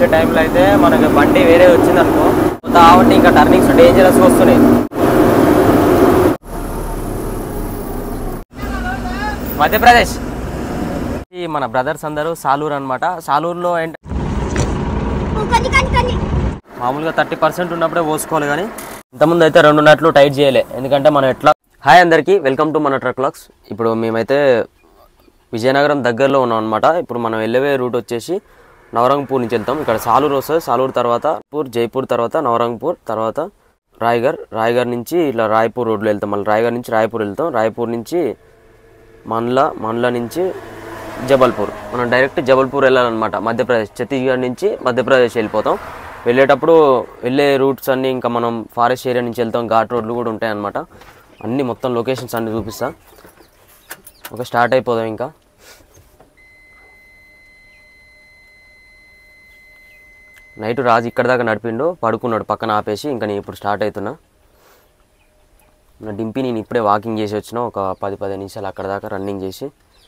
వచ్చే టైంలో అయితే మనకి బండి వేరే వచ్చింది అనుకో కాబట్టి ఇంకా టర్నింగ్స్ డేంజరస్గా వస్తున్నాయి మధ్యప్రదేశ్ ఈ మన బ్రదర్స్ అందరూ సాలూరు అనమాట సాలూరులో ఏంట కని కని కని మామూలుగా థర్టీ పర్సెంట్ ఉన్నప్పుడే పోసుకోవాలి కానీ ఇంతకుముందు అయితే రెండు నట్లు టైట్ చేయలే ఎందుకంటే మనం ఎట్లా హాయ్ అందరికీ వెల్కమ్ టు మన ట్రక్ లాక్స్ ఇప్పుడు మేమైతే విజయనగరం దగ్గరలో ఉన్నాం అనమాట ఇప్పుడు మనం వెళ్ళే రూట్ వచ్చేసి నవరంగపూర్ నుంచి వెళ్తాం ఇక్కడ సాలూరు వస్తుంది సాలూరు తర్వాత పూర్ జైపూర్ తర్వాత నవరంగపూర్ తర్వాత రాయగర్ రాయగర్ నుంచి ఇలా రాయపూర్ రోడ్లో వెళ్తాం మళ్ళీ రాయగర్ నుంచి రాయపూర్ వెళ్తాం రాయపూర్ నుంచి మండ్లా మండ్లా నుంచి జబల్పూర్ మనం డైరెక్ట్ జబల్పూర్ వెళ్ళాలన్నమాట మధ్యప్రదేశ్ ఛత్తీస్గఢ్ నుంచి మధ్యప్రదేశ్ వెళ్ళిపోతాం వెళ్ళేటప్పుడు వెళ్ళే రూట్స్ అన్నీ ఇంకా మనం ఫారెస్ట్ ఏరియా నుంచి వెళ్తాం ఘాట్ రోడ్లు కూడా ఉంటాయి అన్నమాట అన్నీ మొత్తం లొకేషన్స్ అన్నీ చూపిస్తా ఒక స్టార్ట్ అయిపోదాం ఇంకా నైట్ రాజు ఇక్కడ దాకా నడిపిండు పడుకున్నాడు పక్కన ఆపేసి ఇంకా నేను ఇప్పుడు స్టార్ట్ అవుతున్నా నా డింపి నేను ఇప్పుడే వాకింగ్ చేసి వచ్చిన ఒక పది పది నిమిషాలు అక్కడ దాకా రన్నింగ్ చేసి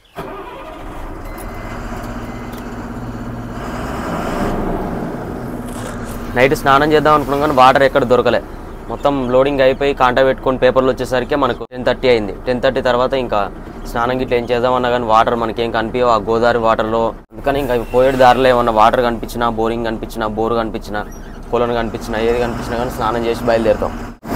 నైట్ స్నానం చేద్దాం అనుకున్నాం కానీ వాటర్ ఎక్కడ దొరకలే మొత్తం లోడింగ్ అయిపోయి కాంటా పెట్టుకొని పేపర్లు వచ్చేసరికి మనకు టెన్ థర్టీ అయింది టెన్ థర్టీ తర్వాత ఇంకా స్నానం గిట్ల ఏం చేద్దామన్నా కానీ వాటర్ మనకేం కనిపించవు ఆ గోదావరి వాటర్లో అందుకని ఇంకా పోయేటి దారిలో ఏమన్నా వాటర్ కనిపించినా బోరింగ్ కనిపించినా బోర్ కనిపించినా కొలను కనిపించినా ఏది కనిపించినా కానీ స్నానం చేసి బయలుదేరుతాం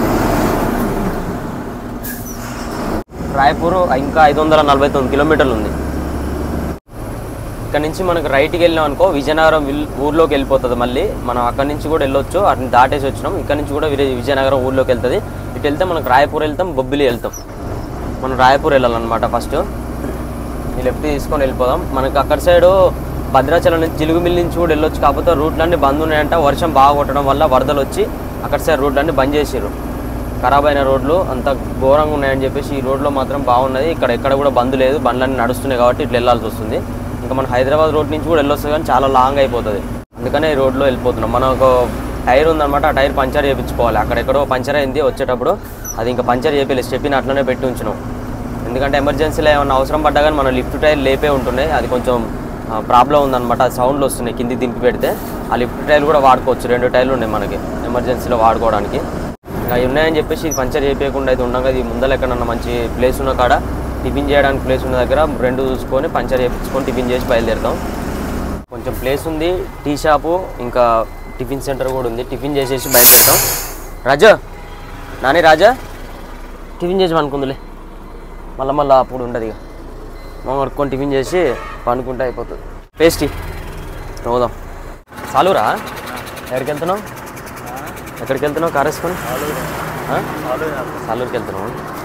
రాయపూర్ ఇంకా ఐదు వందల నలభై తొమ్మిది కిలోమీటర్లు ఉంది ఇక్కడ నుంచి మనకు రైట్కి వెళ్ళాం అనుకో విజయనగరం విల్ ఊర్లోకి వెళ్ళిపోతుంది మళ్ళీ మనం అక్కడి నుంచి కూడా వెళ్ళొచ్చు అటు దాటేసి వచ్చినాం ఇక్కడ నుంచి కూడా విజయ- విజయనగరం ఊర్లోకి వెళ్తుంది ఇటు వెళ్తే మనకు రాయపూర్ వెళ్తాం బొబ్బిలి వెళ్తాం మనం రాయపూర్ వెళ్ళాలన్నమాట ఫస్ట్ ఈ లెఫ్ట్ తీసుకొని వెళ్ళిపోదాం మనకు అక్కడ సైడు భద్రాచలం నుంచి జిలుగుమిల్లి నుంచి కూడా వెళ్ళొచ్చు కాకపోతే రూట్లన్నీ బంద్ ఉన్నాయంట వర్షం బాగా కొట్టడం వల్ల వరదలు వచ్చి అక్కడ సైడ్ రూట్లన్నీ బంద్ చేసిర్రు ఖరాబ్ అయిన రోడ్లు అంత ఘోరంగా ఉన్నాయని చెప్పేసి ఈ రోడ్లో మాత్రం బాగున్నది ఇక్కడ ఎక్కడ కూడా బంద్ లేదు బండ్లన్నీ నడుస్తున్నాయి కాబట్టి ఇట్లా వెళ్ళాల్సి వస్తుంది ఇంకా మన హైదరాబాద్ రోడ్ నుంచి కూడా వెళ్ళొస్తుంది కానీ చాలా లాంగ్ అయిపోతుంది అందుకనే ఈ రోడ్లో వెళ్ళిపోతున్నాం మనం ఒక టైర్ ఉందన్నమాట ఆ టైర్ పంచర్ చేయించుకోవాలి అక్కడెక్కడో పంచర్ అయింది వచ్చేటప్పుడు అది ఇంకా పంచర్ చేయాలి స్టెప్పిని అట్లనే పెట్టి ఉంచినాం ఎందుకంటే ఎమర్జెన్సీలో ఏమన్నా అవసరం పడ్డా కానీ మనం లిఫ్ట్ టైర్ లేపే ఉంటున్నాయి అది కొంచెం ప్రాబ్లం ఉందన్నమాట అది సౌండ్లు వస్తున్నాయి కింది దింపి పెడితే ఆ లిఫ్ట్ టైర్ కూడా వాడుకోవచ్చు రెండు టైర్లు ఉన్నాయి మనకి ఎమర్జెన్సీలో వాడుకోవడానికి ఇంకా అవి ఉన్నాయని చెప్పేసి ఇది పంచర్ చేయకుండా అయితే ఉండగా ఇది ముందర ఎక్కడన్నా మంచి ప్లేస్ ఉన్న కాడ టిఫిన్ చేయడానికి ప్లేస్ ఉన్న దగ్గర రెండు చూసుకొని పంచర్ చేయించుకొని టిఫిన్ చేసి బయలుదేరుతాం కొంచెం ప్లేస్ ఉంది టీ షాపు ఇంకా టిఫిన్ సెంటర్ కూడా ఉంది టిఫిన్ చేసేసి బయలుదేరుతాం రాజా నాని రాజా టిఫిన్ చేసి అనుకుందిలే మళ్ళీ మళ్ళీ అప్పుడు ఉండదు ఇక మా వడుకొని టిఫిన్ చేసి పండుకుంటే అయిపోతుంది పేస్టీ పోదాం సాలూరా ఎక్కడికి వెళ్తున్నావు ఎక్కడికి వెళ్తున్నావు కార్ వేసుకొని ఆ? సాలూరుకి వెళ్తున్నావు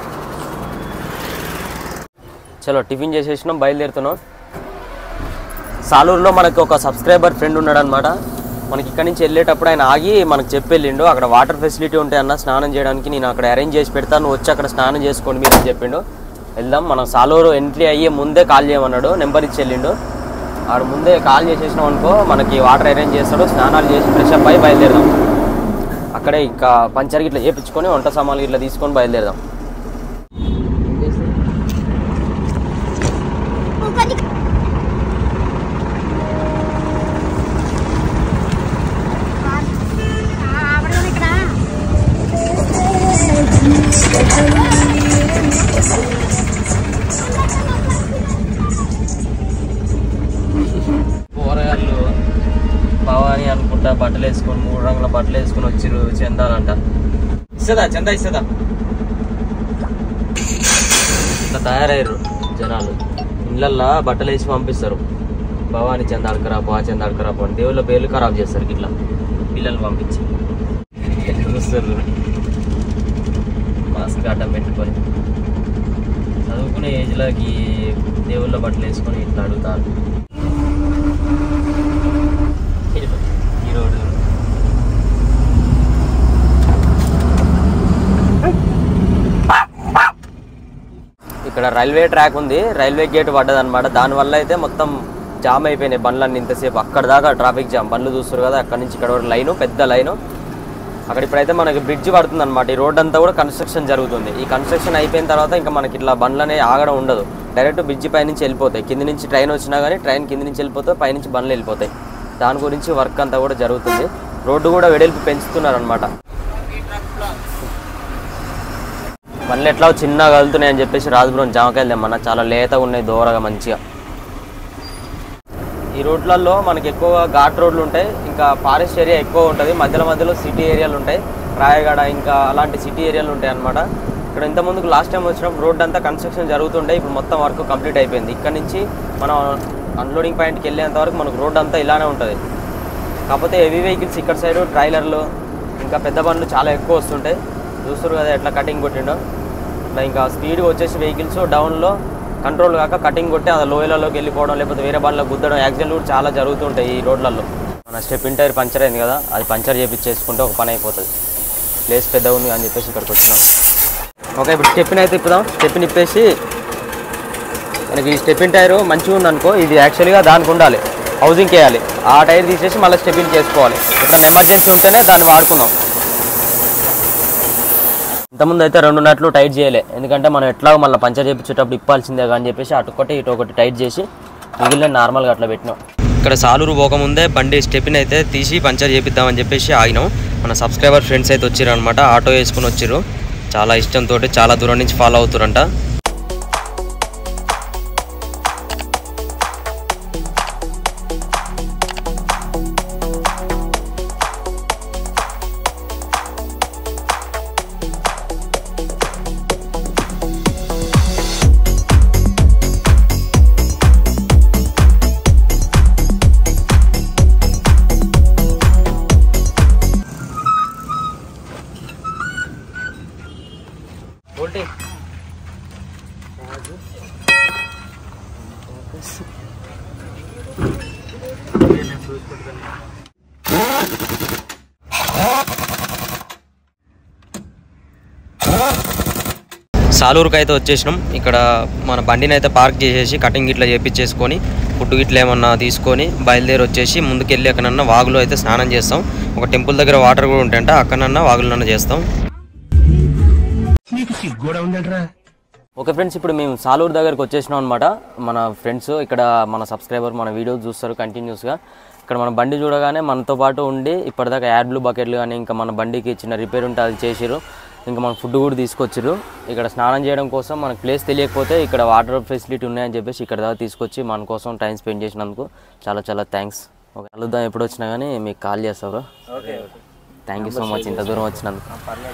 చలో టిఫిన్ చేసేసినాం బయలుదేరుతున్నాం సాలూరులో మనకు ఒక సబ్స్క్రైబర్ ఫ్రెండ్ ఉన్నాడు అనమాట మనకి ఇక్కడ నుంచి వెళ్ళేటప్పుడు ఆయన ఆగి మనకు చెప్పి వెళ్ళిండు అక్కడ వాటర్ ఫెసిలిటీ ఉంటే అన్న స్నానం చేయడానికి నేను అక్కడ అరేంజ్ చేసి పెడతాను వచ్చి అక్కడ స్నానం చేసుకోండి మీరు అని చెప్పిండు వెళ్దాం మనం సాలూరు ఎంట్రీ అయ్యే ముందే కాల్ చేయమన్నాడు నెంబర్ ఇచ్చి వెళ్ళిండు ఆడు ముందే కాల్ చేసేసినాం అనుకో మనకి వాటర్ అరేంజ్ చేస్తాడు స్నానాలు చేసి ఫ్రెష్ అప్ అయి బయలుదేరదాం అక్కడే ఇంకా పంచర్ గిట్ల చేపించుకొని వంట సామాన్లు ఇట్లా తీసుకొని బయలుదేరదాం కని ఆవడం ఇక్కడ కూరగాయలు భవాని అనుకుంటా బట్టలు వేసుకొని మూడు రంగుల బట్టలు వేసుకొని వచ్చిర్రు చెందాలంట ఇస్తుందా చందా ఇస్తుందా ఇట్లా తయారయ్యారు జనాలు ఇళ్ళల్లో బట్టలు వేసి పంపిస్తారు భవాని చంద అడకరాపు ఆ చంద అడకరాపు అని దేవుళ్ళ పేర్లు ఖరాబ్ చేస్తారు ఇట్లా పిల్లల్ని పంపించి ఎట్లా చూస్తారు మాస్క్ అడ్డం పెట్టుకొని చదువుకునే ఏజ్లోకి దేవుళ్ళ బట్టలు వేసుకొని ఇట్లా అడుగుతారు ఈ రోడ్డు ఇక్కడ రైల్వే ట్రాక్ ఉంది రైల్వే గేట్ పడ్డది అనమాట దానివల్ల అయితే మొత్తం జామ్ అయిపోయినాయి బండ్లన్నీ ఇంతసేపు అక్కడ దాకా ట్రాఫిక్ జామ్ బండ్లు చూస్తారు కదా అక్కడ నుంచి ఇక్కడ వరకు లైను పెద్ద లైను అక్కడ ఇప్పుడైతే మనకి బ్రిడ్జ్ పడుతుంది అనమాట ఈ రోడ్ అంతా కూడా కన్స్ట్రక్షన్ జరుగుతుంది ఈ కన్స్ట్రక్షన్ అయిపోయిన తర్వాత ఇంకా మనకి ఇట్లా బండ్లనే ఆగడం ఉండదు డైరెక్ట్ బ్రిడ్జ్ పై నుంచి వెళ్ళిపోతాయి కింది నుంచి ట్రైన్ వచ్చినా కానీ ట్రైన్ కింది నుంచి వెళ్ళిపోతే పైనుంచి బండ్లు వెళ్ళిపోతాయి దాని గురించి వర్క్ అంతా కూడా జరుగుతుంది రోడ్డు కూడా వెడల్పు పెంచుతున్నారు అనమాట మళ్ళీ ఎట్లా చిన్నగా కలుతున్నాయి అని చెప్పేసి రాజపురం జామకాయలు తెమ్మన్నా చాలా లేతగా ఉన్నాయి దూరగా మంచిగా ఈ రోడ్లలో మనకి ఎక్కువగా ఘాట్ రోడ్లు ఉంటాయి ఇంకా ఫారెస్ట్ ఏరియా ఎక్కువ ఉంటుంది మధ్యలో మధ్యలో సిటీ ఏరియాలు ఉంటాయి రాయగడ ఇంకా అలాంటి సిటీ ఏరియాలు ఉంటాయి అన్నమాట ఇక్కడ ఇంత ముందుకు లాస్ట్ టైం వచ్చినప్పుడు రోడ్ అంతా కన్స్ట్రక్షన్ జరుగుతుండే ఇప్పుడు మొత్తం వర్క్ కంప్లీట్ అయిపోయింది ఇక్కడ నుంచి మనం అన్లోడింగ్ పాయింట్కి వెళ్ళేంత వరకు మనకు రోడ్ అంతా ఇలానే ఉంటుంది కాకపోతే హెవీ వెహికల్స్ ఇక్కడ సైడ్ ట్రైలర్లు ఇంకా పెద్ద బండ్లు చాలా ఎక్కువ వస్తుంటాయి చూస్తారు కదా ఎట్లా కటింగ్ కొట్టిండో ఇట్లా ఇంకా స్పీడ్ వచ్చేసి వెహికల్స్ డౌన్లో కంట్రోల్ కాక కటింగ్ కొట్టి అది లోయలలోకి వెళ్ళిపోవడం లేకపోతే వేరే బండ్లో గుద్దడం యాక్సిడెంట్లు కూడా చాలా జరుగుతుంటాయి ఈ రోడ్లలో మన స్టెప్ ఇన్ టైర్ పంచర్ అయింది కదా అది పంచర్ చేపించేసుకుంటే ఒక పని అయిపోతుంది ప్లేస్ పెద్దగా ఉంది అని చెప్పేసి ఇక్కడికి వచ్చినాం ఓకే ఇప్పుడు స్టెప్ని అయితే ఇప్పుదాం స్టెప్ని ఇప్పేసి మనకి ఈ స్టెప్ ఇన్ టైర్ మంచిగా ఉందనుకో ఇది యాక్చువల్గా దానికి ఉండాలి హౌసింగ్ వేయాలి ఆ టైర్ తీసేసి మళ్ళీ స్టెప్ ఇన్ చేసుకోవాలి ఎప్పుడైనా ఎమర్జెన్సీ ఉంటేనే దాన్ని వాడుకుందాం ఇంతకుముందు అయితే రెండు నట్లు టైట్ చేయలే ఎందుకంటే మనం ఎట్లాగో మళ్ళీ పంచర్ చేయించేటప్పుడు ఇప్పాల్సిందే అని చెప్పేసి అటు ఒకటి ఇటు ఒకటి టైట్ చేసి మిగిలిన నార్మల్గా అట్లా పెట్టినాం ఇక్కడ సాలూరు పోకముందే బండి స్టెప్ని అయితే తీసి పంచర్ చేపిద్దామని చెప్పేసి ఆగినాం మన సబ్స్క్రైబర్ ఫ్రెండ్స్ అయితే వచ్చారు అనమాట ఆటో వేసుకుని వచ్చారు చాలా ఇష్టంతో చాలా దూరం నుంచి ఫాలో అవుతారంట ఓల్టీ సాలూరుకి అయితే వచ్చేసినాం ఇక్కడ మన బండిని అయితే పార్క్ చేసేసి కటింగ్ ఇట్లా చేపించేసుకొని ఫుడ్ ఇట్లా ఏమన్నా తీసుకొని బయలుదేరి వచ్చేసి ముందుకెళ్ళి అక్కడన్నా వాగులో అయితే స్నానం చేస్తాం ఒక టెంపుల్ దగ్గర వాటర్ కూడా ఉంటాయంట అక్కడన్నా వాగులోనన్నా చేస్తాం నీకు సిగ్గోడా ఉందంటరా ఓకే ఫ్రెండ్స్ ఇప్పుడు మేము సాలూరు దగ్గరికి వచ్చేసినాం అనమాట మన ఫ్రెండ్స్ ఇక్కడ మన సబ్స్క్రైబర్ మన వీడియోస్ చూస్తారు కంటిన్యూస్గా ఇక్కడ మన బండి చూడగానే మనతో పాటు ఉండి ఇప్పటిదాకా యాడ్లు బకెట్లు కానీ ఇంకా మన బండికి చిన్న రిపేర్ ఉంటే అది చేసిరు ఇంకా మన ఫుడ్ కూడా తీసుకొచ్చిరు ఇక్కడ స్నానం చేయడం కోసం మనకు ప్లేస్ తెలియకపోతే ఇక్కడ వాటర్ ఫెసిలిటీ ఉన్నాయని చెప్పేసి ఇక్కడ దాకా తీసుకొచ్చి మన కోసం టైం స్పెండ్ చేసినందుకు చాలా చాలా థ్యాంక్స్ ఓకే కలుద్దాం ఎప్పుడు వచ్చినా కానీ మీకు కాల్ చేస్తారు థ్యాంక్ యూ సో మచ్ ఇంత దూరం వచ్చినందుకు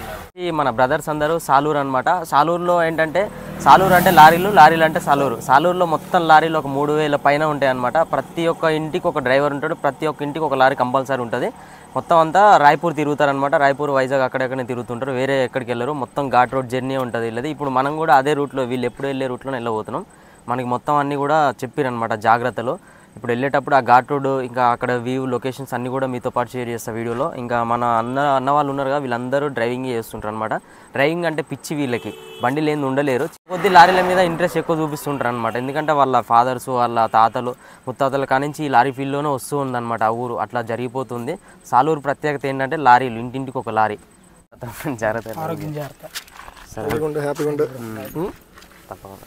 ఈ మన బ్రదర్స్ అందరూ సాలూరు అనమాట సాలూరులో ఏంటంటే సాలూరు అంటే లారీలు లారీలు అంటే సాలూరు సాలూరులో మొత్తం లారీలు ఒక మూడు వేల పైన ఉంటాయి అనమాట ప్రతి ఒక్క ఇంటికి ఒక డ్రైవర్ ఉంటాడు ప్రతి ఒక్క ఇంటికి ఒక లారీ కంపల్సరీ ఉంటుంది మొత్తం అంతా రాయపూర్ తిరుగుతారనమాట రాయపూర్ వైజాగ్ అక్కడెక్కడనే తిరుగుతుంటారు వేరే ఎక్కడికి వెళ్ళరు మొత్తం ఘాట్ రోడ్ జర్నీ ఉంటుంది వీళ్ళది ఇప్పుడు మనం కూడా అదే రూట్లో వీళ్ళు ఎప్పుడు వెళ్ళే రూట్లోనే వెళ్ళబోతున్నాం మనకి మొత్తం అన్నీ కూడా చెప్పిరనమాట జాగ్రత్తలు ఇప్పుడు వెళ్ళేటప్పుడు ఆ ఘాట్ రోడ్ ఇంకా అక్కడ వ్యూ లొకేషన్స్ అన్నీ కూడా మీతో పాటు షేర్ చేస్తా వీడియోలో ఇంకా మన అన్న అన్న వాళ్ళు ఉన్నారుగా వీళ్ళందరూ డ్రైవింగ్ చేస్తుంటారు అనమాట డ్రైవింగ్ అంటే పిచ్చి వీళ్ళకి బండి లేని ఉండలేరు కొద్ది లారీల మీద ఇంట్రెస్ట్ ఎక్కువ చూపిస్తుంటారు అనమాట ఎందుకంటే వాళ్ళ ఫాదర్స్ వాళ్ళ తాతలు ముత్తాతల కానించి ఈ లారీ ఫీల్డ్లోనే వస్తూ ఉందన్నమాట ఆ ఊరు అట్లా జరిగిపోతుంది సాలూరు ప్రత్యేకత ఏంటంటే లారీలు ఇంటింటికి ఒక లారీ జాగ్రత్త ఆరోగ్యం జాగ్రత్త సరే హ్యాపీగా ఉండు తప్పకుండా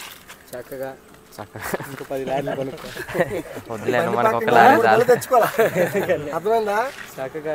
చక్కగా చక్కగా ఇంకో పది లారీలు కొనుక్కో వద్దులేండి మనకు ఒక లారీ చాలు తెచ్చుకోవాలా అర్థమైందా చక్కగా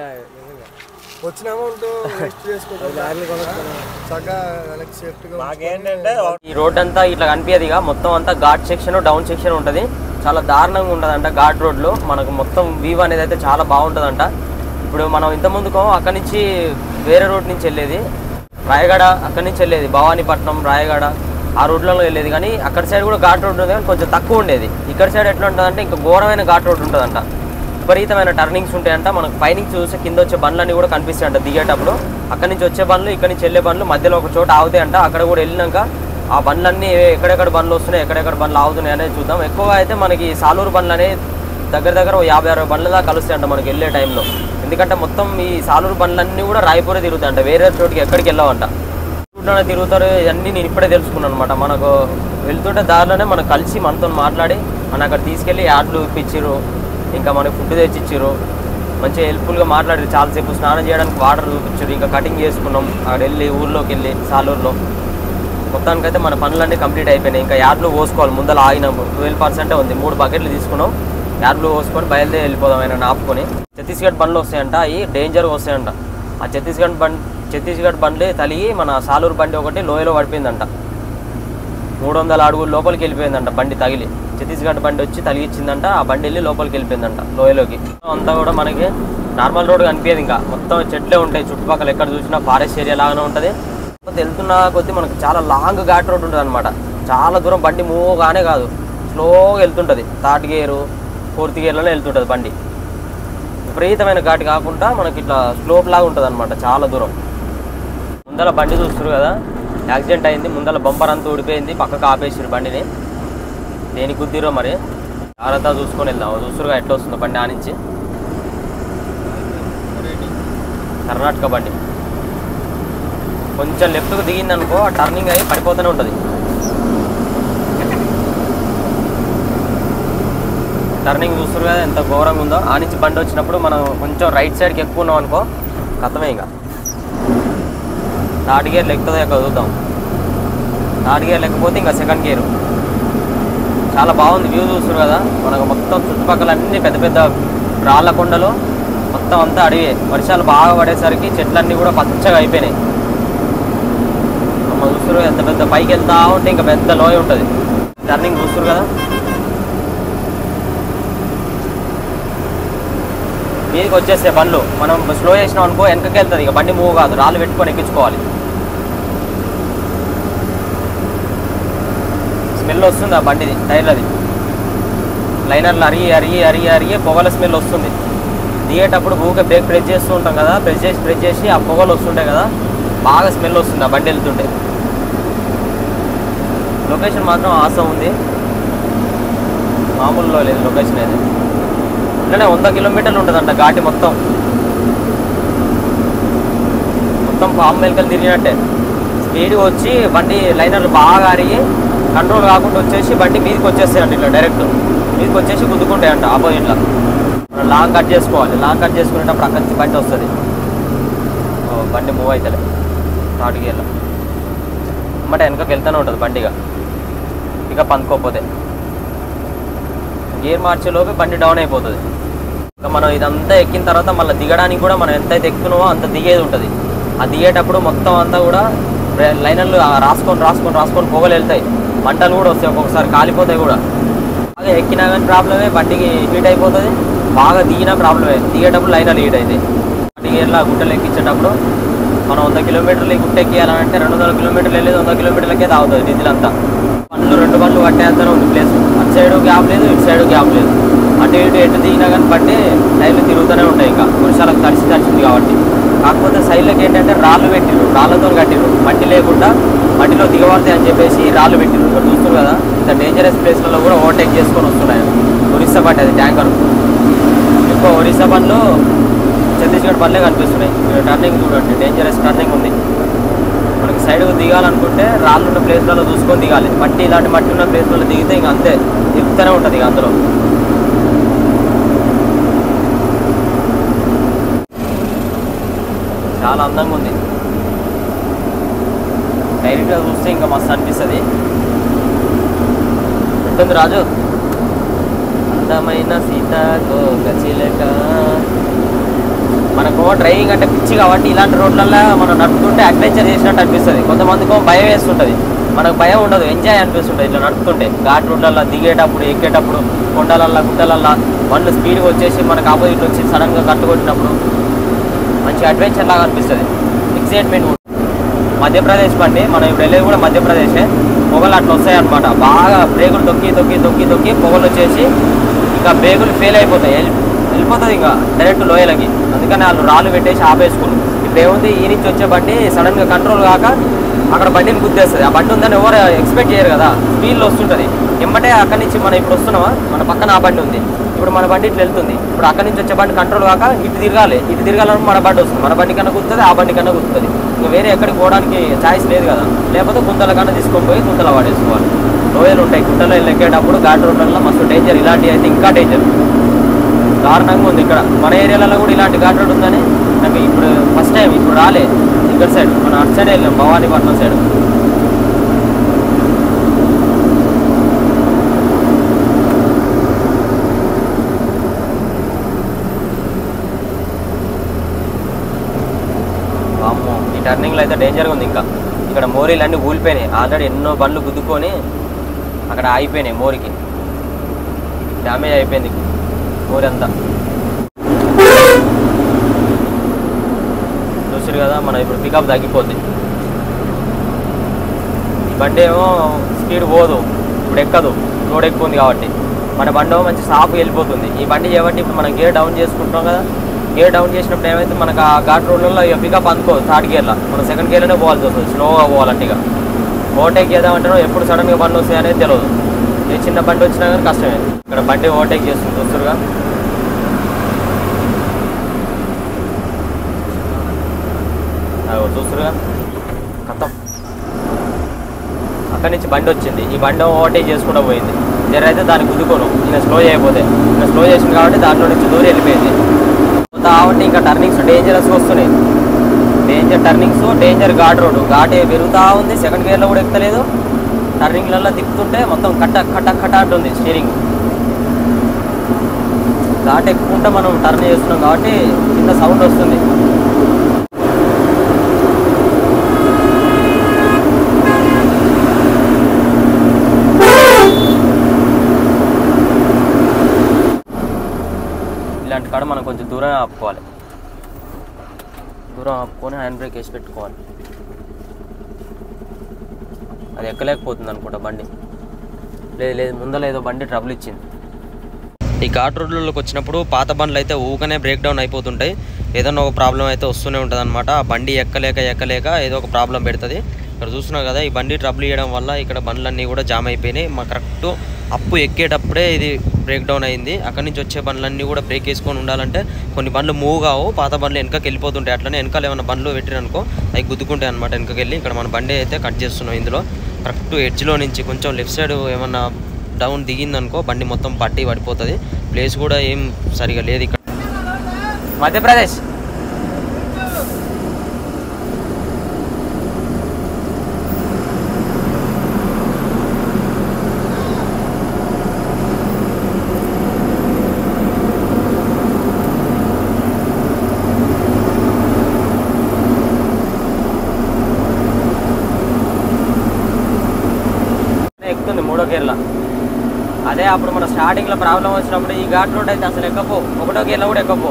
వచ్చినామో ఉంటూ వేస్ట్ చేసుకో లారీలు కొనుక్కో చక్కగా వెనక్కి సేఫ్టీగా మాకేంటంటే ఈ రోడ్ అంతా ఇట్లా కనిపించదు ఇక మొత్తం అంతా ఘాట్ సెక్షన్ డౌన్ సెక్షన్ ఉంటుంది చాలా దారుణంగా ఉంటుందంట ఘాట్ రోడ్లో మనకు మొత్తం వ్యూ అనేది అయితే చాలా బాగుంటుందంట ఇప్పుడు మనం ఇంత ముందుకో అక్కడి నుంచి వేరే రోడ్ నుంచి వెళ్ళేది రాయగడ అక్కడి నుంచి వెళ్ళేది భవానీపట్నం రాయగడ ఆ రోడ్లలో వెళ్ళేది కానీ అక్కడ సైడ్ కూడా ఘాట్ రోడ్ ఉంటుంది కానీ కొంచెం తక్కువ ఉండేది ఇక్కడ సైడ్ ఎట్లా ఉంటుందంటే ఇంకా ఘోరమైన ఘాట్ రోడ్ ఉంటుందంట విపరీతమైన టర్నింగ్స్ ఉంటాయంట మనకు పైనుంచి చూస్తే కింద వచ్చే బండ్లన్నీ కూడా కనిపిస్తాయంట దిగేటప్పుడు అక్కడి నుంచి వచ్చే బండ్లు ఇక్కడి నుంచి వెళ్ళే బండ్లు మధ్యలో ఒక చోట ఆగుతాయంట అక్కడ కూడా వెళ్ళినాక ఆ బండ్లన్నీ ఎక్కడెక్కడ బండ్లు వస్తున్నాయి ఎక్కడెక్కడ బండ్లు ఆగుతున్నాయి అనేది చూద్దాం ఎక్కువగా అయితే మనకి సాలూరు బండ్లు అనేవి దగ్గర దగ్గర ఓ యాభై అరవై బండ్ల దాకా కలుస్తాయంట మనకి వెళ్ళే టైంలో ఎందుకంటే మొత్తం ఈ సాలూరు బండ్లన్నీ కూడా రాయపూరే తిరుగుతాయంట వేరే చోటికి ఎక్కడికి వెళ్ళావంట రోడ్లోనే తిరుగుతారు ఇవన్నీ నేను ఇప్పుడే తెలుసుకున్నాను అనమాట మనకు వెళ్తుంటే దారిలోనే మనం కలిసి మనతో మాట్లాడి మన అక్కడ తీసుకెళ్ళి యాడ్లు ఇప్పించారు ఇంకా మనకి ఫుడ్ తెచ్చిచ్చారు మంచిగా హెల్ప్ఫుల్గా మాట్లాడారు చాలాసేపు స్నానం చేయడానికి వాటర్ చూపించారు ఇంకా కటింగ్ చేసుకున్నాం అక్కడ వెళ్ళి ఊర్లోకి వెళ్ళి సాలూరులో మొత్తానికైతే మన పనులన్నీ కంప్లీట్ అయిపోయినాయి ఇంకా యాడ్లు పోసుకోవాలి ముందర ఆగినాము ట్వెల్వ్ పర్సెంటే ఉంది మూడు బకెట్లు తీసుకున్నాం క్యాబ్లో పోసుకొని బయలుదేరి వెళ్ళిపోదాం ఆయన ఆపుకొని ఛత్తీస్గఢ్ బండ్లు వస్తాయంట అవి డేంజర్గా వస్తాయంట ఆ ఛత్తీస్గఢ్ బండ్ ఛత్తీస్గఢ్ బండి తలిగి మన సాలూరు బండి ఒకటి లోయలో పడిపోయిందంట మూడు వందల అడుగుల లోపలికి వెళ్ళిపోయిందంట బండి తగిలి ఛత్తీస్గఢ్ బండి వచ్చి తలిగించిందంట ఆ బండి వెళ్ళి లోపలికి వెళ్ళిపోయిందంట లోయలోకి అంతా కూడా మనకి నార్మల్ రోడ్ కనిపించదు ఇంకా మొత్తం చెట్లే ఉంటాయి చుట్టుపక్కల ఎక్కడ చూసినా ఫారెస్ట్ ఏరియా లాగానే ఉంటుంది కాకపోతే వెళ్తున్న కొద్దీ మనకి చాలా లాంగ్ ఘాట్ రోడ్ ఉంటుంది అనమాట చాలా దూరం బండి మూవ్ గానే కాదు స్లోగా వెళ్తుంటుంది థర్డ్ గేరు ఫోర్త్ గేర్లోనే వెళ్తుంటుంది బండి విపరీతమైన ఘాట్ కాకుండా మనకి ఇట్లా స్లోప్ లాగా ఉంటుంది అనమాట చాలా దూరం ముందర బండి చూస్తారు కదా యాక్సిడెంట్ అయింది ముందర బంపర్ అంతా ఊడిపోయింది పక్కకు ఆపేసారు బండిని దేనికి గుద్దిరో మరి జాగ్రత్త చూసుకొని వెళ్దాం చూస్తురుగా ఎట్లా వస్తుందో బండి ఆ నుంచి కర్ణాటక బండి కొంచెం లెఫ్ట్కు దిగింది అనుకో ఆ టర్నింగ్ అయ్యి పడిపోతూనే ఉంటుంది టర్నింగ్ చూస్తారు కదా ఎంత ఘోరంగా ఉందో ఆ నుంచి బండి వచ్చినప్పుడు మనం కొంచెం రైట్ సైడ్కి ఎక్కువ ఉన్నాం అనుకో కథమే ఇంకా థర్డ్ గేర్ లెక్కుతుందో ఎక్కడ చూద్దాం థర్డ్ గేర్ లేకపోతే ఇంకా సెకండ్ గేర్ చాలా బాగుంది వ్యూ చూస్తారు కదా మనకు మొత్తం చుట్టుపక్కల అన్ని పెద్ద పెద్ద రాళ్ళ కొండలు మొత్తం అంతా అడవి వర్షాలు బాగా పడేసరికి చెట్లన్నీ కూడా పచ్చగా అయిపోయినాయి అమ్మ చూస్తారు ఎంత పెద్ద పైకి వెళ్తా ఉంటే ఇంకా పెద్ద లోయ ఉంటుంది టర్నింగ్ చూస్తారు కదా మీదకి వచ్చేస్తే బండ్లు మనం స్లో చేసినాం అనుకో వెనకకి వెళ్తుంది ఇక బండి మూవ్ కాదు రాళ్ళు పెట్టుకొని ఎక్కించుకోవాలి స్మెల్ వస్తుంది ఆ బండిది టైర్లది లైనర్లు అరిగి అరిగి అరిగి అరిగి పొగల స్మెల్ వస్తుంది దిగేటప్పుడు ఊకే బ్రేక్ ప్రెస్ చేస్తూ ఉంటాం కదా ప్రెస్ చేసి ప్రెస్ చేసి ఆ పొగలు వస్తుంటాయి కదా బాగా స్మెల్ వస్తుంది ఆ బండి వెళ్తుంటే లొకేషన్ మాత్రం ఆసం ఉంది మామూలులో లేదు లొకేషన్ అయితే ఇట్లనే వంద కిలోమీటర్లు ఉంటుందంట ఘాటి మొత్తం మొత్తం పాము మెలకలు తిరిగినట్టే స్పీడ్గా వచ్చి బండి లైనర్లు బాగా అరిగి కంట్రోల్ కాకుండా వచ్చేసి బండి మీదకి వచ్చేస్తాయంట ఇట్లా డైరెక్ట్ మీదకి వచ్చేసి గుద్దుకుంటాయంట ఆపోజిట్లో మనం లాంగ్ కట్ చేసుకోవాలి లాంగ్ కట్ చేసుకునేటప్పుడు అక్కడి నుంచి బండి వస్తుంది ఓ, బండి మూవ్ అవుతలే థర్డ్ గేర్లో అమ్మట వెనకకి వెళ్తూనే ఉంటుంది బండిగా ఇక పందుకోకపోతే గేర్ మార్చేలోపు బండి డౌన్ అయిపోతుంది ఇంకా మనం ఇదంతా ఎక్కిన తర్వాత మళ్ళీ దిగడానికి కూడా మనం ఎంతైతే ఎక్కుతున్నామో అంత దిగేది ఉంటుంది ఆ దిగేటప్పుడు మొత్తం అంతా కూడా రే- లైనర్లు ఆ రాసుకొని రాసుకొని రాసుకొని పొగలు వెళ్తాయి మంటలు కూడా వస్తాయి ఒక్కొక్కసారి కాలిపోతాయి కూడా బాగా ఎక్కినా కానీ ప్రాబ్లమే బండికి హీట్ అయిపోతుంది బాగా దిగినా ప్రాబ్లమే దిగేటప్పుడు లైనర్లు హీట్ అవుతాయి బండి గేర్ల గుట్టలు ఎక్కించేటప్పుడు మనం వంద కిలోమీటర్లు ఈ గుట్ట ఎక్కియాలంటే రెండు వందల కిలోమీటర్లు వెళ్ళేది వంద కిలోమీటర్లకే తాగుతుంది డీజిల్ అంతా బండ్లు రెండు బండ్లు పట్టేంతనే ఉంది ప్లేస్ అటు సైడ్ గ్యాప్ లేదు ఇటు సైడ్ గ్యాప్ లేదు అటు ఇటు ఎటు దిగినా కానీ బండి టైర్లు తిరుగుతూనే ఉంటాయి ఇంకా వర్షాలకు తడిసి తడిచింది కాబట్టి కాకపోతే సైడ్లకి ఏంటంటే రాళ్ళు పెట్టిరు రాళ్ళతో కట్టిరు మట్టి లేకుండా మట్టిలో దిగబడతాయి అని చెప్పేసి రాళ్ళు పెట్టిరు ఇక్కడ చూస్తారు కదా ఇంత డేంజరస్ ప్లేస్లలో కూడా ఓవర్టేక్ చేసుకొని వస్తున్నాయి ఒరిస్సా బండి అది ట్యాంకర్ ఎక్కువ ఒరిస్సా బండ్లు ఛత్తీస్గఢ్ బండ్లే కనిపిస్తున్నాయి ఇక్కడ టర్నింగ్ చూడండి డేంజరస్ టర్నింగ్ ఉంది మనకి సైడ్ దిగాలనుకుంటే రాళ్ళు ఉన్న ప్లేస్లలో చూసుకొని దిగాలి మట్టి ఇలాంటి మట్టి ఉన్న ప్లేస్లలో దిగితే ఇంకా అంతే తిప్పుతూనే ఉంటుంది ఇక అందులో చాలా అందంగా ఉంది డైరెక్ట్గా చూస్తే ఇంకా మస్తు అనిపిస్తుంది ఉంటుంది రాజు అందమైన సీతాకోక చిలక మనకు డ్రైవింగ్ అంటే పిచ్చి కాబట్టి ఇలాంటి రోడ్లలో మనం నడుపుతుంటే అడ్వెంచర్ చేసినట్టు అనిపిస్తుంది కొంతమందికి భయం వేస్తుంటుంది మనకు భయం ఉండదు ఎంజాయ్ అనిపిస్తుంటుంది ఇట్లా నడుపుతుంటే ఘాట్ రోడ్లలో దిగేటప్పుడు ఎక్కేటప్పుడు కొండలల్లో గుట్టలల్లో బండ్లు స్పీడ్గా వచ్చేసి మనకు ఆపోజిట్ వచ్చి సడన్గా కట్టుకొట్టినప్పుడు మంచి అడ్వెంచర్ లాగా అనిపిస్తుంది ఎక్సైట్మెంట్ మధ్యప్రదేశ్ బండి మనం ఇప్పుడు వెళ్ళేది కూడా మధ్యప్రదేశే పొగలు అట్లా వస్తాయి అనమాట బాగా బ్రేకులు తొక్కి తొక్కి తొక్కి తొక్కి పొగలు వచ్చేసి ఇంకా బ్రేకులు ఫెయిల్ అయిపోతాయి వెళ్ళి- వెళ్ళిపోతుంది ఇంకా డైరెక్ట్ లోయలకి అందుకని వాళ్ళు రాళ్ళు పెట్టేసి ఆపేసుకుని ఇప్పుడు ఏముంది ఈ నుంచి వచ్చే బండి సడన్గా కంట్రోల్ కాక అక్కడ బండిని గుద్దేస్తుంది ఆ బండి ఉందని ఎవరు ఎక్స్పెక్ట్ చేయరు కదా స్పీడ్లో వస్తుంటుంది ఎమ్మటే అక్కడి నుంచి మనం ఇప్పుడు వస్తున్నామా మన పక్కన ఆ బండి ఉంది ఇప్పుడు మన బండి ఇట్లా వెళ్తుంది ఇప్పుడు అక్కడి నుంచి వచ్చే బండి కంట్రోల్ కాక ఇటు తిరగాలి ఇటు తిరగాలని మన బండి వస్తుంది మన బండి కన్నా గుర్తుంది ఆ బండి కన్నా గుర్తుంది ఇంకా వేరే ఎక్కడికి పోవడానికి ఛాయిస్ లేదు కదా లేకపోతే గుంతల కన్నా తీసుకొని పోయి గుంతల వాడేసుకోవాలి లోయలు ఉంటాయి గుంటలో ఎక్కేటప్పుడు ఘాట్ రోడ్లలో మస్తు డేంజర్ ఇలాంటివి అయితే ఇంకా డేంజర్ దారుణంగా ఉంది ఇక్కడ మన ఏరియాలలో కూడా ఇలాంటి ఘాట్ రోడ్ ఉందని నాకు ఇప్పుడు ఫస్ట్ టైం ఇప్పుడు రాలే ఇక్కడ సైడ్ మన అటు సైడ్ వెళ్ళాం భవానీపట్నం సైడ్ టర్నింగ్లో అయితే డేంజర్గా ఉంది ఇంకా ఇక్కడ మోరీలు అన్నీ కూలిపోయినాయి ఆల్రెడీ ఎన్నో బండ్లు గుద్దుకొని అక్కడ ఆగిపోయినాయి మోరికి డ్యామేజ్ అయిపోయింది మోరి అంతా చూసారు కదా మన ఇప్పుడు పికప్ తగ్గిపోద్ది ఈ బండి ఏమో స్పీడ్ పోదు ఇప్పుడు ఎక్కదు లోడ్ ఎక్కువ ఉంది కాబట్టి మన బండి ఏమో మంచి సాఫ్ వెళ్ళిపోతుంది ఈ బండి చేయబట్టి ఇప్పుడు మనం గేర్ డౌన్ చేసుకుంటున్నాం కదా గేర్ డౌన్ చేసినప్పుడు ఏమైతే మనకు ఆ ఘాట్ రోడ్లలో ఇక పికప్ అందుకో థర్డ్ గేర్లో మనం సెకండ్ గేర్లోనే పోవాల్సి వస్తుంది స్లోగా పోవాలంటే ఇక ఓవర్టేక్ చేద్దామంటే ఎప్పుడు సడన్గా బండి వస్తాయి అనేది తెలియదు ఏ చిన్న బండి వచ్చినా కానీ కష్టమే ఇక్కడ బండి ఓవర్టేక్ చేస్తుంది చూస్తురుగా అదిగో చూస్తురుగా కథం అక్కడి నుంచి బండి వచ్చింది ఈ బండి ఓవర్టేక్ చేసుకుంటూ పోయింది జర అయితే దాన్ని గుద్దుకోను నేను స్లో చేయకపోతే నేను స్లో చేసింది కాబట్టి దాంట్లో నుంచి దూరం వెళ్ళిపోయింది కాబట్టి ఇంకా టర్నింగ్స్ డేంజరస్గా వస్తున్నాయి danger turnings danger ghat road ghat పెరుగుతూ ఉంది సెకండ్ గేర్లో కూడా ఎక్కలేదు టర్నింగ్లలో తిప్పుతుంటే మొత్తం కట్ట కట్ట కట్ట అంటుంది స్టీరింగ్ ఘాట్ ఎక్కుకుంటే మనం టర్న్ చేస్తున్నాం కాబట్టి కింద సౌండ్ వస్తుంది ఇలాంటి కాడ మనం కొంచెం దూరం ఆపుకోవాలి దూరం ఆపుకొని హ్యాండ్ బ్రేక్ వేసి పెట్టుకోవాలి అది ఎక్కలేకపోతుంది అనుకుంటా బండి లేదు లేదు ముందర ఏదో బండి ట్రబుల్ ఇచ్చింది ఈ ఘాట్ రోడ్లలోకి వచ్చినప్పుడు పాత బండ్లు అయితే ఊకనే బ్రేక్ డౌన్ అయిపోతుంటాయి ఏదైనా ఒక ప్రాబ్లం అయితే వస్తూనే ఉంటుంది అనమాట ఆ బండి ఎక్కలేక ఎక్కలేక ఏదో ఒక ప్రాబ్లం పెడుతుంది ఇక్కడ చూస్తున్నాం కదా ఈ బండి ట్రబుల్ ఇవ్వడం వల్ల ఇక్కడ బండ్లన్నీ కూడా జామ్ అయిపోయినాయి మా కరెక్ట్ అప్పు ఎక్కేటప్పుడే ఇది బ్రేక్ డౌన్ అయింది అక్కడి నుంచి వచ్చే బండ్లన్నీ కూడా బ్రేక్ వేసుకొని ఉండాలంటే కొన్ని బండ్లు మూవ్ కావు పాత బండ్లు వెనకకి వెళ్ళిపోతుంటాయి అట్లనే వెనకాల ఏమైనా బండ్లు పెట్టిరనుకో అవి గుద్దుకుంటాయి అనమాట వెనకకి వెళ్ళి ఇక్కడ మన బండి అయితే కట్ చేస్తున్నాం ఇందులో కరెక్ట్ ఎడ్జ్లో నుంచి కొంచెం లెఫ్ట్ సైడ్ ఏమన్నా డౌన్ దిగిందనుకో బండి మొత్తం పట్టి పడిపోతుంది ప్లేస్ కూడా ఏం సరిగా లేదు ఇక్కడ మధ్యప్రదేశ్ ఎక్కుతుంది మూడో గేర్ల అదే అప్పుడు మన స్టార్టింగ్లో ప్రాబ్లం వచ్చినప్పుడు ఈ ఘాట్ రోడ్ అయితే అసలు ఎక్కపో ఒకటో గేర్లో కూడా ఎక్కపో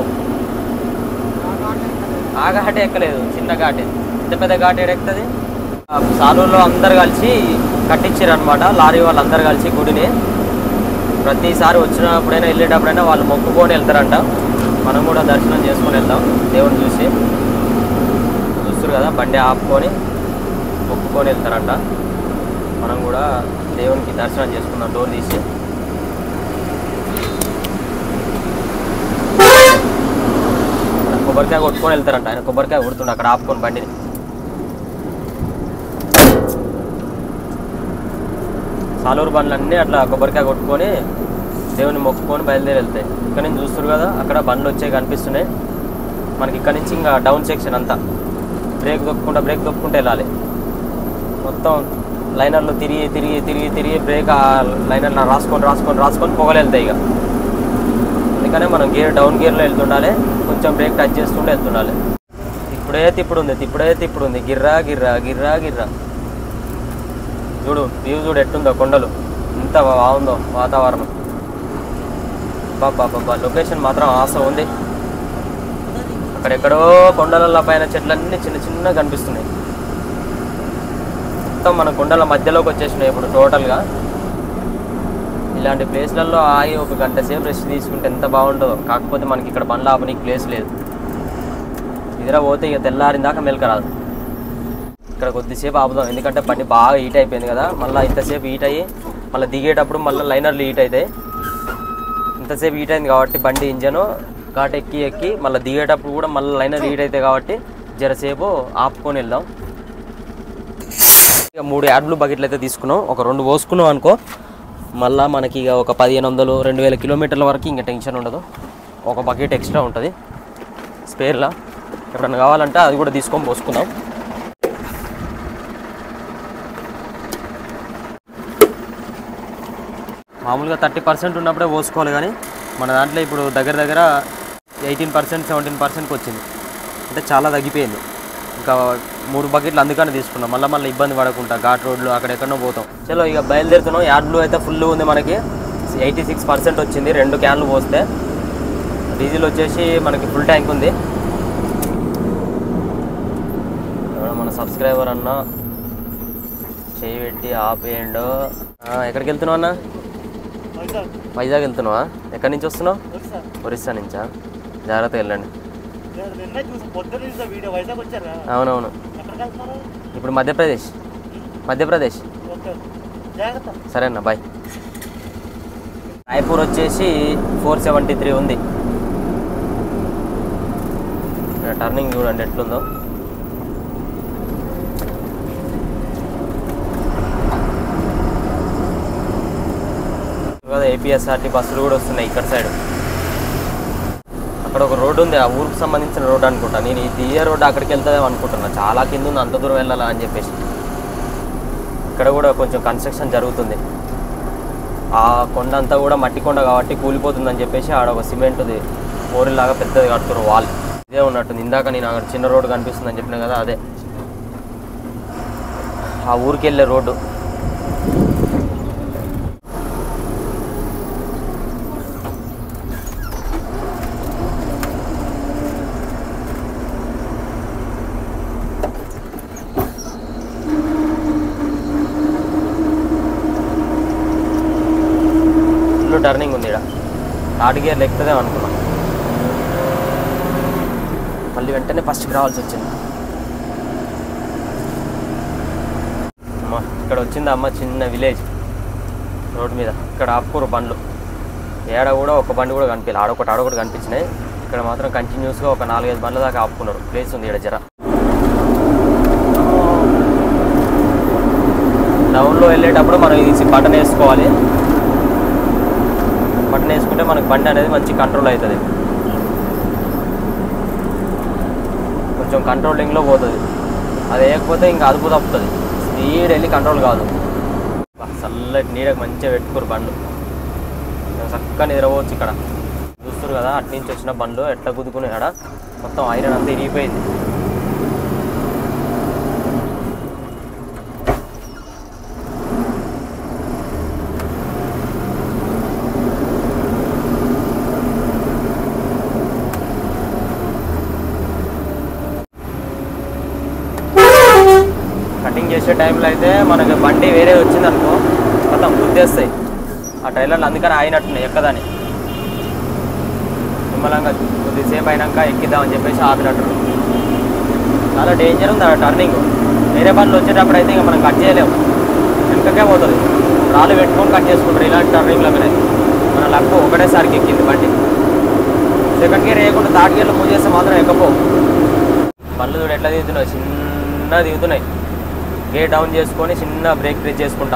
ఆ ఘాటే ఎక్కలేదు చిన్న ఘాటే పెద్ద పెద్ద ఘాట్ ఏడెక్కుతుంది సాలూరులో అందరు కలిసి కట్టించారు అనమాట లారీ వాళ్ళు అందరు కలిసి గుడిని ప్రతిసారి వచ్చినప్పుడైనా వెళ్ళేటప్పుడైనా వాళ్ళు మొక్కుకొని వెళ్తారంట మనం కూడా దర్శనం చేసుకొని వెళ్దాం దేవుని చూసి చూస్తారు కదా బండి ఆపుకొని మొక్కుకొని వెళ్తారంట మనం కూడా దేవునికి దర్శనం చేసుకుందాం డోర్ తీసి అక్కడ కొబ్బరికాయ కొట్టుకొని వెళ్తారంట ఆయన కొబ్బరికాయ కొడుతుండే అక్కడ ఆపుకొని బండిని సాలూరు బండ్లన్నీ అట్లా కొబ్బరికాయ కొట్టుకొని దేవుని మొక్కుకొని బయలుదేరి వెళ్తాయి ఇక్కడ నుంచి చూస్తారు కదా అక్కడ బండ్లు వచ్చాయి కనిపిస్తున్నాయి మనకి ఇక్కడ నుంచి ఇంకా డౌన్ సెక్షన్ అంతా బ్రేక్ తొక్కుకుంటా బ్రేక్ తొక్కుకుంటూ వెళ్ళాలి మొత్తం లైనర్లో తిరిగి తిరిగి తిరిగి తిరిగి బ్రేక్ ఆ లైనర్లో రాసుకొని రాసుకొని రాసుకొని పొగలు వెళ్తాయి ఇక అందుకనే మనం గేర్ డౌన్ గేర్లో వెళ్తుండాలి కొంచెం బ్రేక్ టచ్ చేస్తుంటే వెళ్తుండాలి ఇప్పుడే తిప్పుడు ఉంది ఇప్పుడే తిప్పుడు ఉంది గిర్రా గిర్రా గిర్రా గిర్రా చూడు వ్యూ చూడు ఎట్టుందో కొండలు ఎంత బాగుందో వాతావరణం బాబా బాబా లొకేషన్ మాత్రం ఆశ ఉంది అక్కడెక్కడో కొండల పైన చెట్లన్నీ చిన్న చిన్నగా కనిపిస్తున్నాయి మొత్తం మన కొండల మధ్యలోకి వచ్చేసినాయి ఇప్పుడు టోటల్గా ఇలాంటి ప్లేస్లలో ఆగి ఒక గంట సేపు రెస్ట్ తీసుకుంటే ఎంత బాగుంటుందో కాకపోతే మనకి ఇక్కడ బండ్లు ఆపనీకి ప్లేస్ లేదు ఇదిరా పోతే ఇక తెల్లారిన దాకా మెలక రాదు ఇక్కడ కొద్దిసేపు ఆపుదాం ఎందుకంటే బండి బాగా హీట్ అయిపోయింది కదా మళ్ళీ ఇంతసేపు హీట్ అయ్యి మళ్ళీ దిగేటప్పుడు మళ్ళీ లైనర్లు హీట్ అవుతాయి ఇంతసేపు హీట్ అయింది కాబట్టి బండి ఇంజను ఘాట్ ఎక్కి ఎక్కి మళ్ళీ దిగేటప్పుడు కూడా మళ్ళీ లైనర్ హీట్ అవుతాయి కాబట్టి జరసేపు ఆపుకొని వెళ్దాం ఇక మూడు యాడ్లు బకెట్లు అయితే తీసుకున్నాం ఒక రెండు పోసుకున్నాం అనుకో మళ్ళీ మనకి ఇక ఒక పదిహేను వందలు రెండు వేల కిలోమీటర్ల వరకు ఇంకా టెన్షన్ ఉండదు ఒక బకెట్ ఎక్స్ట్రా ఉంటుంది స్పేర్లా ఎప్పుడన్నా కావాలంటే అది కూడా తీసుకొని పోసుకుందాం మామూలుగా థర్టీ పర్సెంట్ ఉన్నప్పుడే పోసుకోవాలి కానీ మన దాంట్లో ఇప్పుడు దగ్గర దగ్గర ఎయిటీన్ పర్సెంట్ సెవెంటీన్ పర్సెంట్కి వచ్చింది అంటే చాలా తగ్గిపోయింది ఇంకా మూడు బకెట్లు అందుకని తీసుకున్నాం మళ్ళీ మళ్ళీ ఇబ్బంది పడకుండా ఘాట్ రోడ్లు అక్కడెక్కడో పోతాం చలో ఇక బయలుదేరుతున్నాం యాడ్ బ్లూ అయితే ఫుల్ ఉంది మనకి ఎయిటీ సిక్స్ పర్సెంట్ వచ్చింది రెండు క్యాన్లు పోస్తే డీజిల్ వచ్చేసి మనకి ఫుల్ ట్యాంక్ ఉంది ఎవరో మన సబ్స్క్రైబర్ అన్న చేయి పెట్టి ఆపేయండు ఆ, ఎక్కడికి వెళ్తున్నావు అన్న వైజాగ్ వెళ్తున్నావా ఎక్కడి నుంచి వస్తున్నావు ఒరిస్సా నుంచా జాగ్రత్తగా వెళ్ళండి అవునవును ఇప్పుడు మధ్యప్రదేశ్ మధ్యప్రదేశ్ సరే అన్న బాయ్ రాయపూర్ వచ్చేసి ఫోర్ సెవెంటీ త్రీ ఉంది ఇక్కడ టర్నింగ్ చూడండి ఎట్లుందో కదా ఏపీఎస్ఆర్టీ బస్సులు కూడా వస్తున్నాయి ఇక్కడ సైడ్ అక్కడ ఒక రోడ్డు ఉంది ఆ ఊరికి సంబంధించిన రోడ్డు అనుకుంటా నేను ఈ దియ్య రోడ్డు అక్కడికి వెళ్తాదేమో అనుకుంటున్నా చాలా కింద ఉంది అంత దూరం వెళ్ళాలా అని చెప్పేసి ఇక్కడ కూడా కొంచెం కన్స్ట్రక్షన్ జరుగుతుంది ఆ కొండ అంతా కూడా మట్టి కొండ కాబట్టి కూలిపోతుందని చెప్పేసి ఆడ ఒక సిమెంట్ది లాగా పెద్దది కడుతున్నారు వాల్ ఇదే ఉన్నట్టుంది ఇందాక నేను అక్కడ చిన్న రోడ్డు కనిపిస్తుందని చెప్పిన కదా అదే ఆ ఊరికి వెళ్ళే రోడ్డు ఫుల్ టర్నింగ్ ఉంది ఇక్కడ థర్డ్ గేర్ ఎక్కుతుందేమో అనుకున్నా మళ్ళీ వెంటనే ఫస్ట్కి రావాల్సి వచ్చింది అమ్మ ఇక్కడ వచ్చింది అమ్మ చిన్న విలేజ్ రోడ్ మీద ఇక్కడ ఆపుకోరు బండ్లు ఏడ కూడా ఒక బండి కూడా కనిపించలేదు ఆడొకటి ఆడొకటి కనిపించినాయి ఇక్కడ మాత్రం కంటిన్యూస్గా ఒక నాలుగైదు బండ్ల దాకా ఆపుకున్నారు ప్లేస్ ఉంది ఇక్కడ జర డౌన్లో వెళ్ళేటప్పుడు మనం ఇది బటన్ వేసుకోవాలి బటన్ వేసుకుంటే మనకు బండి అనేది మంచి కంట్రోల్ అవుతుంది కొంచెం కంట్రోలింగ్లో పోతుంది అది వేయకపోతే ఇంకా అదుపు తప్పుతుంది స్పీడ్ వెళ్ళి కంట్రోల్ కాదు బా, చల్లటి నీడకు మంచిగా పెట్టుకోరు బండ్లు చక్కగా నిద్రపోవచ్చు ఇక్కడ చూస్తారు కదా అటు నుంచి వచ్చిన బండ్లు ఎట్లా కుదుకున్నాయి ఆడ మొత్తం ఐరన్ అంతా ఇరిగిపోయింది కటింగ్ చేసే టైంలో అయితే మనకి బండి వేరే వచ్చింది అనుకో మొత్తం గుద్దేస్తాయి ఆ ట్రైలర్లు అందుకని ఆగినట్టున్నాయి ఎక్కదని నిమ్మలంగా కొద్దిసేపు అయినాక ఎక్కిద్దామని చెప్పేసి ఆపినట్టు చాలా డేంజర్ ఉంది ఆ టర్నింగ్ వేరే బండ్లు వచ్చేటప్పుడు అయితే ఇంకా మనం కట్ చేయలేము వెనకకే పోతుంది రాళ్ళు పెట్టుకొని కట్ చేసుకుంటారు ఇలాంటి టర్నింగ్ల మీద మన లక్కు ఒకటేసారికి ఎక్కింది బండి సెకండ్ గేర్ వేయకుండా థర్డ్ గేర్లో మూవ్ చేస్తే మాత్రం ఎక్కపోవు బండ్లు చూడు ఎట్లా దిగుతున్నాయి చిన్న దిగుతున్నాయి గేర్ డౌన్ చేసుకొని చిన్న బ్రేక్ ప్రెస్ చేసుకుంటా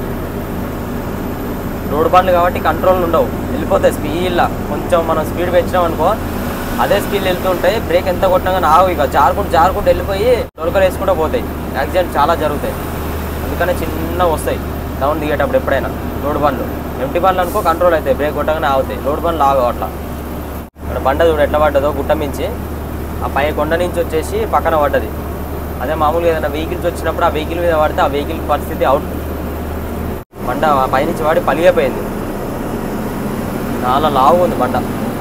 రోడ్ బండ్లు కాబట్టి కంట్రోల్ ఉండవు వెళ్ళిపోతాయి స్పీడ్లా కొంచెం మనం స్పీడ్ పెంచినాం అనుకో అదే స్పీడ్ వెళ్తుంటాయి బ్రేక్ ఎంత కొట్టినా కానీ ఆగు ఇక జారుకుంటూ జారుకుంటూ వెళ్ళిపోయి డొరకలు వేసుకుంటూ పోతాయి యాక్సిడెంట్ చాలా జరుగుతాయి అందుకనే చిన్న వస్తాయి డౌన్ దిగేటప్పుడు ఎప్పుడైనా రోడ్ బండ్లు ఎంటీ బండ్లు అనుకో కంట్రోల్ అవుతాయి బ్రేక్ కొట్టగానే ఆగుతాయి రోడ్ బండ్లు ఆగవు అట్లా ఇక్కడ బండ చూడు ఎట్లా పడ్డదో గుట్ట మించి ఆ పై కొండ నుంచి వచ్చేసి పక్కన పడ్డది అదే మామూలుగా ఏదైనా వెహికల్స్ వచ్చినప్పుడు ఆ వెహికల్ మీద పడితే ఆ వెహికల్ పరిస్థితి అవుట్ బండ ఆ పైనుంచి వాడి పలిగిపోయింది చాలా లావు ఉంది బండ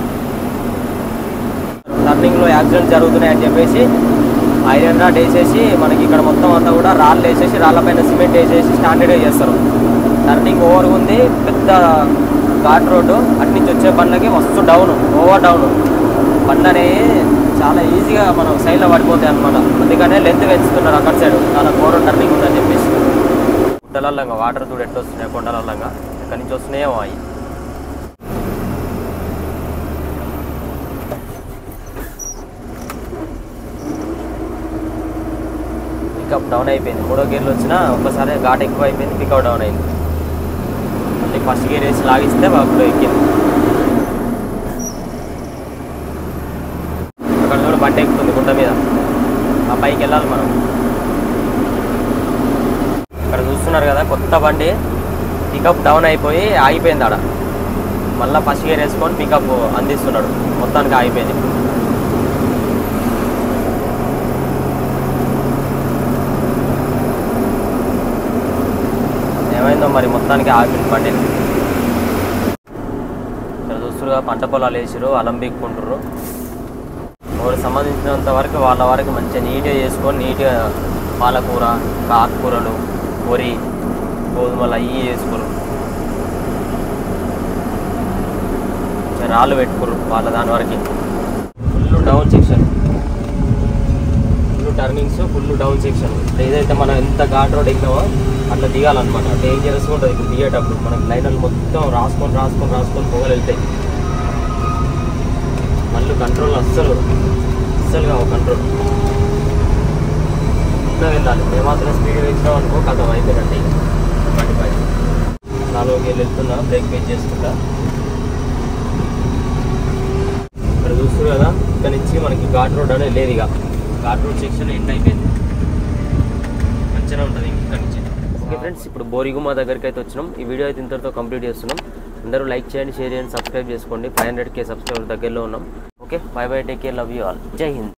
టర్నింగ్లో యాక్సిడెంట్ జరుగుతున్నాయని చెప్పేసి ఐరన్ రాడ్ వేసేసి మనకి ఇక్కడ మొత్తం అంతా కూడా రాళ్ళు వేసేసి రాళ్ళపైన సిమెంట్ వేసేసి స్టాండర్డ్ చేస్తారు టర్నింగ్ ఓవర్ ఉంది పెద్ద ఘాట్ రోడ్డు అటు నుంచి వచ్చే బండ్లకి మస్తు డౌన్ ఓవర్ డౌన్ బండ్లు అనేవి చాలా ఈజీగా మనం సైడ్లో పడిపోతాయి అనమాట అందుకనే లెంత్ పెంచుతున్నారు అక్కడ సైడ్ చాలా ఘోరం టర్నింగ్ ఉందని చెప్పేసి గుట్టలల్లంగా వాటర్ చూడు ఎట్లా వస్తున్నాయి కొండలల్లంగా ఎక్కడి నుంచి వస్తున్నాయో అవి పికప్ డౌన్ అయిపోయింది మూడో గేర్లు వచ్చినా ఒక్కసారి ఘాట్ ఎక్కువ అయిపోయింది పికప్ డౌన్ అయింది మళ్ళీ ఫస్ట్ గేర్ వేసి లాగిస్తే అప్పుడు ఎక్కింది అక్కడ కూడా బండి ఎక్కుతుంది గుంట మీద ఆ పైకి వెళ్ళాలి మనం ఇక్కడ చూస్తున్నారు కదా కొత్త బండి పికప్ డౌన్ అయిపోయి ఆగిపోయింది ఆడ మళ్ళీ ఫస్ట్ గేర్ వేసుకొని పికప్ అందిస్తున్నాడు మొత్తానికి ఆగిపోయింది ఏమైందో మరి మొత్తానికి ఆపింది బండిని ఇక్కడ చూస్తురుగా పంట పొలాలు వేసిరు అలం బీక్కుంటారు ఎవరికి సంబంధించినంత వరకు వాళ్ళ వరకు మంచిగా నీట్గా చేసుకొని నీట్గా పాలకూర ఆకుకూరలు వరి గోధుమలు అవి వేసుకోరు మంచిగా రాళ్ళు పెట్టుకోరు వాళ్ళ దాని వరకు full down section full turnings full down section ఏదైతే మనం ఎంత ఘాట్ రోడ్ ఎక్కినామో అట్లా దిగాలన్నమాట డేంజరస్గా ఉంటుంది ఇప్పుడు దిగేటప్పుడు మనకి లైన్లు మొత్తం రాసుకొని రాసుకొని రాసుకొని పొగలు వెళ్తాయి మళ్ళీ కంట్రోల్ అస్సలు అస్సలు కావు కంట్రోల్ ఇంకా వెళ్ళాలి మేము మాత్రం స్పీడ్ వేసినాం అనుకో కథం అయిపోయినట్టు బండి పై నాలుగుకి వెళ్ళి వెళ్తున్నా బ్రేక్ పేజ్ చేసుకుంటా ఇక్కడ చూస్తారు కదా ఇక్కడ నుంచి మనకి ఘాట్ రోడ్ అనేది లేదు ఇక ఘాట్ రోడ్ సెక్షన్ ఎండ్ అయిపోయింది మంచిగా ఉంటుంది ఇక్కడ నుంచి ఓకే ఫ్రెండ్స్ ఇప్పుడు బోరిగుమ్మ దగ్గరికి అయితే వచ్చినాం ఈ వీడియో అయితే ఇంతటితో కంప్లీట్ చేస్తున్నాం అందరూ లైక్ చేయండి షేర్ చేయండి సబ్స్క్రైబ్ చేసుకోండి ఫైవ్ హండ్రెడ్ కే సబ్స్క్రైబర్ దగ్గరలో ఉన్నాం okay bye bye take care love you all జై హింద్